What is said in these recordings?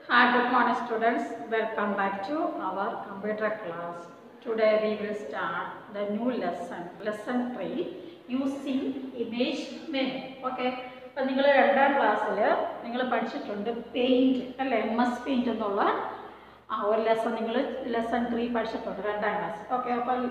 Hi, good morning students. Welcome back to our computer class. Today we will start the new lesson, lesson 3, using image menu. Okay. അപ്പം നിങ്ങൾ രണ്ടാം ക്ലാസ്സിൽ നിങ്ങൾ പഠിച്ചിട്ടുണ്ട് paint അല്ലേ M S paint എന്നുള്ള ആ ഒരു ലെസൺ നിങ്ങൾ ലെസൺ ത്രീ പഠിച്ചിട്ടുണ്ട് രണ്ടാം ക്ലാസ് ഓക്കെ അപ്പം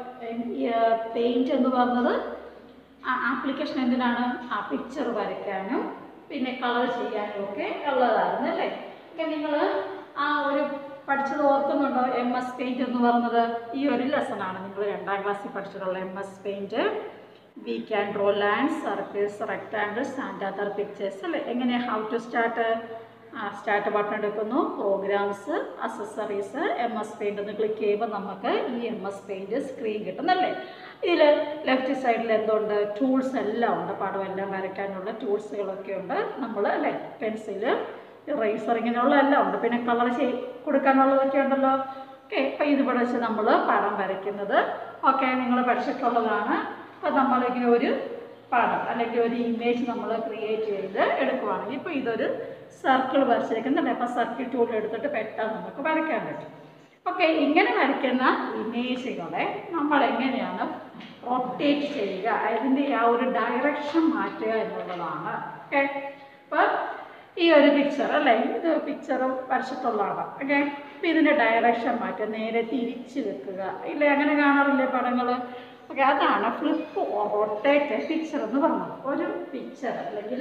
പെയിൻറ് എന്ന് പറഞ്ഞത് ആ ആപ്ലിക്കേഷൻ എന്തിനാണ് ആ പിക്ചർ വരയ്ക്കാനും പിന്നെ കളർ ചെയ്യാനും ഒക്കെ ഉള്ളതായിരുന്നു അല്ലേ ഒക്കെ നിങ്ങൾ ആ ഒരു പഠിച്ചത് ഓർക്കുന്നുണ്ടോ എം എസ് പെയിൻറ് എന്ന് പറഞ്ഞത് ഈ ഒരു ലെസണാണ് നിങ്ങൾ രണ്ടാം ക്ലാസ്സിൽ പഠിച്ചിട്ടുള്ള M S paint we can draw land circles rectangles and other pictures അല്ലേ എങ്ങനെ how to start start button എടുക്കുന്നു programs accessories M S paint എന്ന് ക്ലിക്ക് ചെയ്യുമ്പോൾ നമുക്ക് ഈ എം എസ് പെയിൻറ് സ്ക്രീൻ കിട്ടുന്നല്ലേ ഇതിൽ ലെഫ്റ്റ് സൈഡിൽ എന്തുണ്ട് ടൂൾസ് എല്ലാം ഉണ്ട് പടം എല്ലാം വരയ്ക്കാനുള്ള ടൂൾസുകളൊക്കെ ഉണ്ട് നമ്മൾ അല്ലേ പെൻസില് ഇറേസർ ഇങ്ങനെയുള്ള എല്ലാം ഉണ്ട് പിന്നെ കളർ ചെയ് കൊടുക്കാനുള്ളതൊക്കെ ഉണ്ടല്ലോ ഓക്കെ അപ്പോൾ ഇതിവിടെ വെച്ച് നമ്മൾ പടം വരയ്ക്കുന്നത് ഓക്കെ നിങ്ങൾ പഠിച്ചിട്ടുള്ളതാണ് അപ്പോൾ നമ്മളിങ്ങനെ ഒരു പടം അല്ലെങ്കിൽ ഒരു ഇമേജ് നമ്മൾ ക്രിയേറ്റ് ചെയ്ത് എടുക്കുവാണെങ്കിൽ ഇപ്പോൾ ഇതൊരു സർക്കിൾ വരച്ചിരിക്കുന്നുണ്ട് അപ്പോൾ സർക്കിൾ ടൂൾ എടുത്തിട്ട് പെട്ടെന്ന് നമുക്ക് വരയ്ക്കാൻ പറ്റും ഓക്കെ ഇങ്ങനെ വരയ്ക്കുന്ന ഇമേജുകളെ നമ്മൾ എങ്ങനെയാണ് റൊട്ടേറ്റ് ചെയ്യുക അതിൻ്റെ ആ ഒരു ഡയറക്ഷൻ മാറ്റുക എന്നുള്ളതാണ് ഓക്കെ അപ്പോൾ ഈ ഒരു പിക്ചർ അല്ലേ ഇത് പിക്ചർ വരച്ചിട്ടുള്ളതാണ് ഓക്കെ അപ്പോൾ ഇതിൻ്റെ ഡയറക്ഷൻ മാറ്റുക നേരെ തിരിച്ച് വെക്കുക ഇല്ലേ അങ്ങനെ കാണാറില്ലേ പടങ്ങൾ ഓക്കെ അതാണ് ഫ്ലിപ്പ് റൊട്ടേറ്റ് പിക്ചർ എന്ന് പറഞ്ഞത് ഒരു പിക്ചർ അല്ലെങ്കിൽ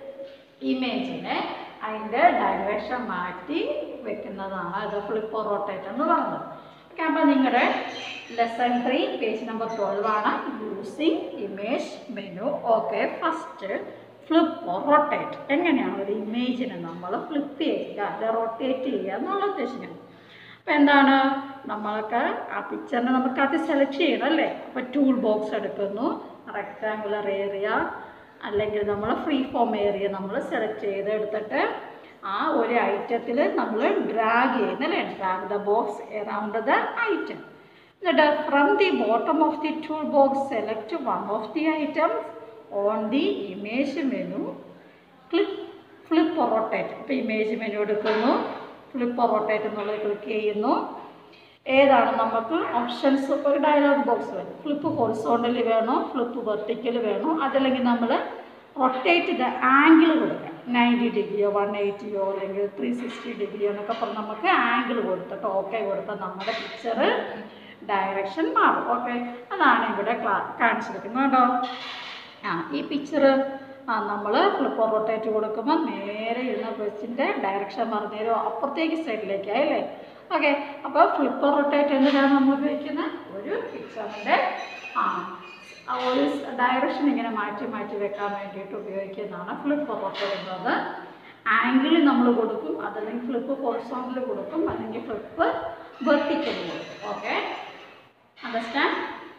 ഇമേജിനെ അതിൻ്റെ ഡയറക്ഷൻ മാറ്റി വെക്കുന്നതാണ് ഇത് ഫ്ലിപ്പ് റൊട്ടേറ്റ് എന്ന് പറയുന്നത് ഓക്കെ അപ്പോൾ നിങ്ങളുടെ lesson three page number twelve ആണ് using image menu okay first flip rotate എങ്ങനെയാണ് ഒരു ഇമേജിനെ നമ്മൾ ഫ്ലിപ്പ് ചെയ്യുക അല്ലെ റൊട്ടേറ്റ് ചെയ്യുക എന്നുള്ള ഉദ്ദേശിക്കുന്നത് അപ്പോൾ എന്താണ് നമ്മൾക്ക് ആ പിക്ചറിനെ നമുക്ക് അത് സെലക്ട് ചെയ്യണം അല്ലേ അപ്പോൾ ടൂൾ ബോക്സ് എടുക്കുന്നു റെക്ടാങ്കുലർ ഏരിയ അല്ലെങ്കിൽ നമ്മൾ ഫ്രീ ഫോം ഏരിയ നമ്മൾ സെലക്ട് ചെയ്ത് എടുത്തിട്ട് ആ ഒരു ഐറ്റത്തിൽ നമ്മൾ ഡ്രാഗ് ചെയ്യുന്നു അല്ലേ drag the box around the item എന്നിട്ട് from the bottom of the tool box select one of the items on the image menu click flip rotate ഇപ്പോൾ ഇമേജ് മെനു എടുക്കുന്നു ഫ്ലിപ്പ് റൊട്ടേറ്റ് എന്നുള്ളത് ക്ലിക്ക് ചെയ്യുന്നു ഏതാണ് നമുക്ക് options ഒരു dialog box വരും flip horizontally വേണോ ഫ്ലിപ്പ് വെർട്ടിക്കൽ വേണോ അതല്ലെങ്കിൽ നമ്മൾ റൊട്ടേറ്റ് ദ ആംഗിൾ കൊടുക്കാം നയൻറ്റി ഡിഗ്രിയോ വൺ എയ്റ്റിയോ അല്ലെങ്കിൽ ത്രീ സിക്സ്റ്റി ഡിഗ്രിയോ എന്നൊക്കെ പറഞ്ഞ് നമുക്ക് ആംഗിൾ കൊടുത്തിട്ട് ഓക്കെ കൊടുത്താൽ നമ്മുടെ പിക്ചർ ഡയറക്ഷൻ മാറും ഓക്കെ അതാണ് ഇവിടെ ക്ലാ കാണിച്ചിരിക്കുന്നത് കേട്ടോ ആ ഈ പിക്ചർ ആ നമ്മൾ ഫ്ലിപ്പ് റൊട്ടേറ്റ് കൊടുക്കുമ്പോൾ നേരെ ഇരുന്ന കൊച്ചിൻ്റെ ഡയറക്ഷൻ മറിഞ്ഞേരോ അപ്പുറത്തേക്ക് സൈഡിലേക്കായി അല്ലേ ഓക്കെ അപ്പോൾ ഫ്ലിപ്പ് റൊട്ടേറ്റ് എന്തിനാണ് നമ്മൾ ഉപയോഗിക്കുന്നത് ഒരു പിക്ചറിൻ്റെ ആ ആ ഒരു ഡയറക്ഷൻ ഇങ്ങനെ മാറ്റി മാറ്റി വെക്കാൻ വേണ്ടിയിട്ട് ഉപയോഗിക്കുന്നതാണ് ഫ്ലിപ്പ് റൊട്ടേറ്റ് എന്നത് ആംഗിൾ നമ്മൾ കൊടുക്കും അതല്ലെങ്കിൽ ഫ്ലിപ്പ് ഹൊറിസോണ്ടൽ കൊടുക്കും അല്ലെങ്കിൽ ഫ്ലിപ്പ് വെർട്ടിക്കൽ കൊടുക്കും okay understand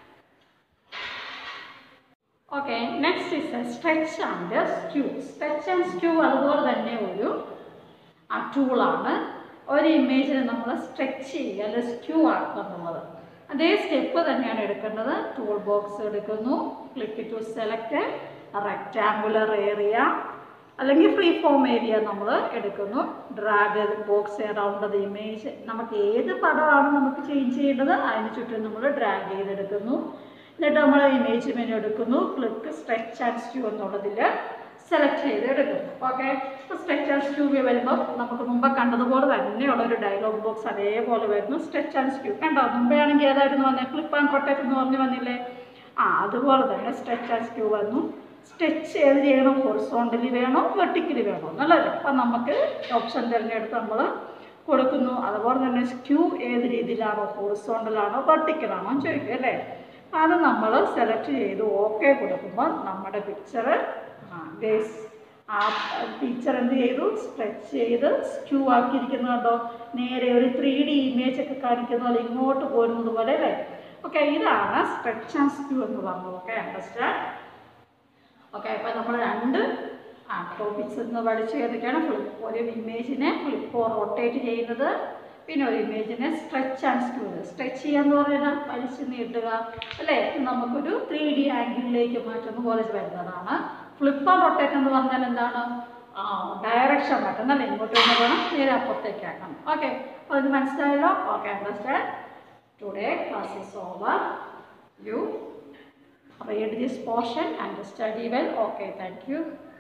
okay next is stretch and skew stretch and skew അതുപോലെ തന്നെ ഒരു ആ ടൂളാണ് ഒരു ഇമേജിനെ നമ്മൾ സ്ട്രെച്ച് ചെയ്യുക അല്ലെങ്കിൽ സ്ക്യൂ ആക്കുക എന്നുള്ളത് അതേ സ്റ്റെപ്പ് തന്നെയാണ് എടുക്കേണ്ടത് ടൂൾ ബോക്സ് എടുക്കുന്നു click to select rectangular area അല്ലെങ്കിൽ ഫ്രീ ഫോം ഏരിയ നമ്മൾ എടുക്കുന്നു drag box around the image നമുക്ക് ഏത് പടമാണ് നമുക്ക് ചേഞ്ച് ചെയ്യേണ്ടത് അതിന് ചുറ്റും നമ്മൾ ഡ്രാഗ് ചെയ്തെടുക്കുന്നു എന്നിട്ട് നമ്മൾ ഇമേജ് മെനു എടുക്കുന്നു ക്ലിക്ക് സ്ട്രെച്ച് ആൻഡ് സ്ക്യൂ എന്നുള്ളതിൽ സെലക്ട് ചെയ്ത് എടുക്കുന്നു ഓക്കെ അപ്പോൾ സ്ട്രെച്ച് ആൻഡ് സ്ക്യൂ വരുമ്പോൾ നമുക്ക് മുമ്പ് കണ്ടതുപോലെ തന്നെയുള്ള ഒരു ഡയലോഗ് ബോക്സ് അതേപോലെ വരുന്നു സ്ട്രെച്ച് ആൻഡ് സ്ക്യൂ കണ്ടോ മുമ്പേ ആണെങ്കിൽ ഏതായിരുന്നു വന്നത് ക്ലിപ്പ് ആൻഡ് പ്രൊട്ടക്റ്റ് എന്ന് പറഞ്ഞ് വന്നില്ലേ ആ അതുപോലെ തന്നെ സ്ട്രെച്ച് ആൻഡ് സ്ക്യൂ വന്നു സ്ട്രെച്ച് ഏത് ചെയ്യണം ഹൊറിസോണ്ടലി വേണോ വെർട്ടിക്കലി വേണോ എന്നുള്ളത് അപ്പം നമുക്ക് ഓപ്ഷൻ തിരഞ്ഞെടുത്ത് നമ്മൾ കൊടുക്കുന്നു അതുപോലെ തന്നെ സ്ക്യൂ ഏത് രീതിയിലാണോ ഹൊറിസോണ്ടലാണോ വെർട്ടിക്കലാണോ ചോദിക്കുക അല്ലേ അത് നമ്മൾ സെലക്ട് ചെയ്ത് ഓക്കെ കൊടുക്കുമ്പോൾ നമ്മുടെ പിക്ചർ ബേസ് ആ പിക്ചർ എന്ത് ചെയ്തു സ്ട്രെച്ച് ചെയ്ത് സ്ക്യൂ ആക്കിയിരിക്കുന്നുണ്ടോ നേരെ ഒരു ത്രീ ഡി ഇമേജ് ഒക്കെ കാണിക്കുന്ന പോലെ ഇങ്ങോട്ട് പോരുന്നത് പോലെ അല്ലേ ഓക്കെ ഇതാണ് സ്ട്രെച്ച് ആൻഡ് സ്ക്യൂ എന്ന് പറഞ്ഞത് ഓക്കെ അണ്ടർസ്റ്റാൻഡ് ഓക്കെ അപ്പോൾ നമ്മൾ രണ്ട് ആ ടോപ്പിക്സ് എന്ന് പഠിച്ചു ഏതൊക്കെയാണ് ഫ്ലിപ്പ് ഒരു ഇമേജിനെ ഫ്ലിപ്പ് റൊട്ടേറ്റ് ചെയ്യുന്നത് പിന്നെ ഒരു ഇമേജിനെ സ്ട്രെച്ച് ആൻഡ് സ്ക്യൂ സ്ട്രെച്ച് ചെയ്യാന്ന് പറയുന്നത് വലിച്ചു നീട്ടുക അല്ലേ നമുക്കൊരു ത്രീ ഡി ആംഗിളിലേക്ക് മാറ്റുന്ന പോലെ വരുന്നതാണ് ഫ്ലിപ്പ് ആൻഡ് റൊട്ടേറ്റ് എന്ന് പറഞ്ഞാൽ എന്താണ് ആ ഡയറക്ഷൻ ഡയറക്ഷൻ മാറ്റണം അല്ലേ ഇങ്ങോട്ട് തന്നെ പോകണം നേരെ അപ്പുറത്തേക്ക് ആക്കണം ഓക്കെ അപ്പോൾ ഇത് മനസ്സിലായല്ലോ okay understand today class is over you read this portion and study well okay thank you